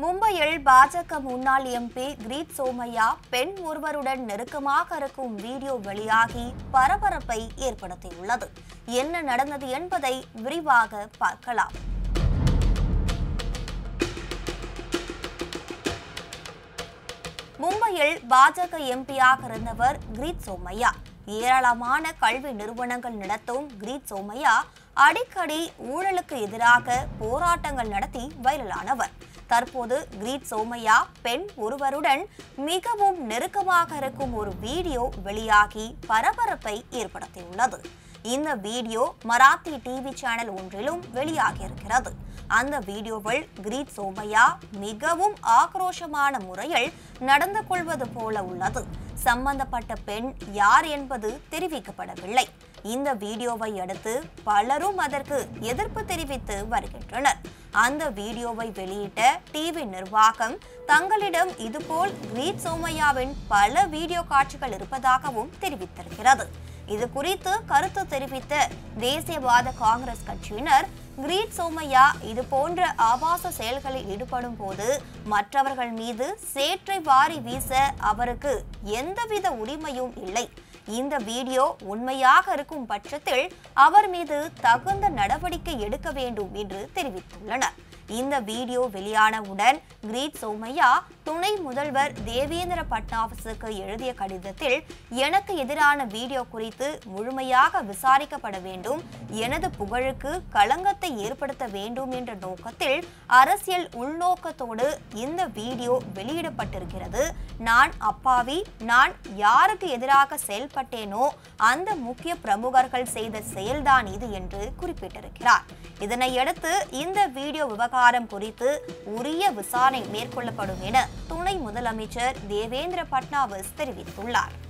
மும்பையில் பாஜக முன்னாள் எம்பி கிரீத் சோமையா பெண் ஒருவருடன் நெருக்கமாக இருக்கும் வீடியோ வெளியாகி பரபரப்பை ஏற்படுத்தியுள்ளது என்ன நடந்தது என்பதை விரிவாக பார்க்கலாம் மும்பையில் பாஜக எம்பியாக இருந்தவர் கிரீத் சோமையா ஏராளமான கல்வி நிறுவனங்கள் நடத்தும் கிரீத் சோமையா அடிக்கடி ஊழலுக்கு எதிராக போராட்டங்கள் நடத்தி வைரலானவர் தற்போது கிரீத் சோமையா பெண் ஒருவருடன் மிகவும் நெருக்கமாக இருக்கும் ஒரு வீடியோ வெளியாகி பரபரப்பை ஏற்படுத்தியுள்ளது இந்த வீடியோ மராத்தி டிவி சேனல் ஒன்றிலும் வெளியாகியிருக்கிறது அந்த வீடியோவில் கிரீத் சோமையா மிகவும் ஆக்ரோஷமான முறையில் நடந்து கொள்வது போல உள்ளது சம்பந்தப்பட்ட பெண் யார் என்பது தெரிவிக்கப்படவில்லை இந்த வீடியோவை அடுத்து பலரும் அதற்கு எதிர்ப்பு தெரிவித்து வருகின்றனர் அந்த வீடியோவை வெளியிட்ட டிவி நிர்வாகம் தங்களிடம் இதுபோல் கிரீத் சோமையாவின் பல வீடியோ காட்சிகள் இருப்பதாகவும் தெரிவித்திருக்கிறது இது குறித்து கருத்து தெரிவித்த தேசியவாத காங்கிரஸ் கட்சியினர் கிரீட் சோமையா இது போன்ற ஆபாச செயல்களில் ஈடுபடும் போது மற்றவர்கள் மீது சேற்றை வாரி வீச அவருக்கு எந்தவித உரிமையும் இல்லை இந்த வீடியோ உண்மையாக இருக்கும் பட்சத்தில் அவர் மீது தகுந்த நடவடிக்கை எடுக்க வேண்டும் என்று தெரிவித்துள்ளனர் இந்த வீடியோ வெளியானவுடன் கிரீட் சோமையா துணை முதல்வர் தேவேந்திர பட்னாவிஸுக்கு எழுதிய கடிதத்தில் எனக்கு எதிரான வீடியோ குறித்து முழுமையாக விசாரிக்கப்பட வேண்டும் எனது புகழுக்கு களங்கத்தை ஏற்படுத்த வேண்டும் என்ற நோக்கத்தில் அரசியல் உள்நோக்கத்தோடு இந்த வீடியோ வெளியிடப்பட்டிருக்கிறது நான் அப்பாவி நான் யாருக்கு எதிராக செயல்பட்டேனோ அந்த முக்கிய பிரமுகர்கள் செய்த செயல்தான் இது என்று குறிப்பிட்டிருக்கிறார் இதனையடுத்து இந்த வீடியோ விவகாரம் குறித்து உரிய விசாரணை மேற்கொள்ளப்படும் என துணை முதலமைச்சர் தேவேந்திர பட்னாவிஸ் தெரிவித்துள்ளார்